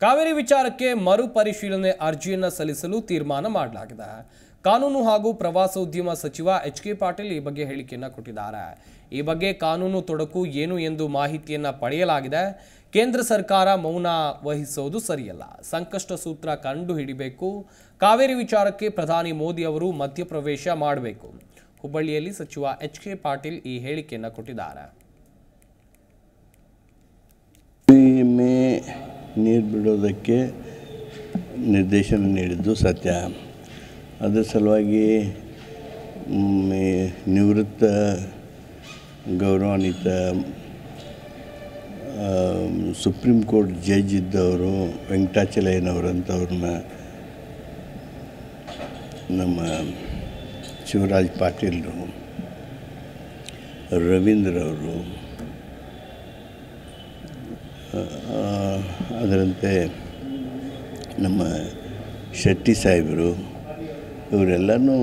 ಕಾವೇರಿ ವಿಚಾರಕ್ಕೆ ಮರುಪರಿಶೀಲನೆ ಅರ್ಜಿಯನ್ನು ಸಲ್ಲಿಸಲು ತೀರ್ಮಾನ ಮಾಡಲಾಗಿದೆ ಕಾನೂನು ಹಾಗೂ ಪ್ರವಾಸೋದ್ಯಮ ಸಚಿವ ಎಚ್ ಕೆ ಪಾಟೀಲ್ ಈ ಬಗ್ಗೆ ಹೇಳಿಕೆಯನ್ನ ಕೊಟ್ಟಿದ್ದಾರೆ ಈ ಬಗ್ಗೆ ಕಾನೂನು ತೊಡಕು ಏನು ಎಂದು ಮಾಹಿತಿಯನ್ನ ಪಡೆಯಲಾಗಿದೆ ಕೇಂದ್ರ ಸರ್ಕಾರ ಮೌನ ವಹಿಸೋದು ಸರಿಯಲ್ಲ ಸಂಕಷ್ಟ ಸೂತ್ರ ಕಂಡು ಹಿಡಿಬೇಕು ಕಾವೇರಿ ವಿಚಾರಕ್ಕೆ ಪ್ರಧಾನಿ ಮೋದಿ ಅವರು ಮಧ್ಯಪ್ರವೇಶ ಮಾಡಬೇಕು ಹುಬ್ಬಳ್ಳಿಯಲ್ಲಿ ಸಚಿವ ಎಚ್ ಕೆ ಪಾಟೀಲ್ ಈ ಹೇಳಿಕೆಯನ್ನ ಕೊಟ್ಟಿದ್ದಾರೆ ಮೇ ನೀರು ಬಿಡೋದಕ್ಕೆ ನಿರ್ದೇಶನ ನೀಡಿದ್ದು ಸತ್ಯ ಅದರ ಸಲುವಾಗಿ ಮ್, ಈ ನಿವೃತ್ತ ಗೌರವಾನ್ವಿತ ಆ, ಸುಪ್ರೀಂ ಕೋರ್ಟ್ ಜಡ್ಜ್ ಇದ್ದವರು ವೆಂಕಟಾಚಲಯ್ಯನವರಂಥವ್ರನ್ನ ನಮ್ಮ ಶಿವರಾಜ್ ಪಾಟೀಲ್ರು ರವೀಂದ್ರ ಅವರು ಆ, ಅದರಂತೆ ನಮ್ಮ ಶೆಟ್ಟಿ ಸಾಹೇಬರು ಇವರೆಲ್ಲನೂ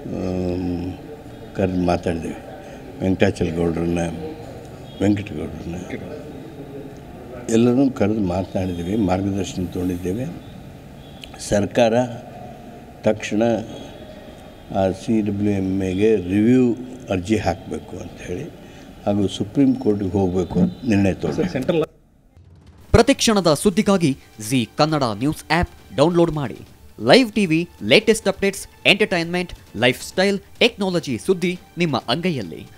ಕರೆದು ಮಾತಾಡಿದ್ದೇವೆ ವೆಂಕಟಾಚಲ ಗೌಡ್ರನ್ನ ವೆಂಕಟಗೌಡ್ರನ್ನ ಎಲ್ಲರೂ ಕರೆದು ಮಾತನಾಡಿದ್ದೀವಿ ಮಾರ್ಗದರ್ಶನ ತೊಗೊಂಡಿದ್ದೇವೆ ಸರ್ಕಾರ ತಕ್ಷಣ ಆ ಸಿ ಡಬ್ಲ್ಯೂ ಎಮ್ ಎಗೆ ರಿವ್ಯೂ ಅರ್ಜಿ ಹಾಕಬೇಕು ಅಂಥೇಳಿ ಹಾಗೂ ಸುಪ್ರೀಂ ಕೋರ್ಟಿಗೆ ಹೋಗಬೇಕು ಅಂತ ನಿರ್ಣಯ ತೊಗೊಂಡು ಪ್ರತಿಕ್ಷಣದ ಸುದ್ದಿಗಾಗಿ Zee Kannada news app download ಮಾಡಿ live TV latest updates entertainment lifestyle technology ಸುದ್ದಿ ನಿಮ್ಮ ಅಂಗೈಯಲ್ಲಿ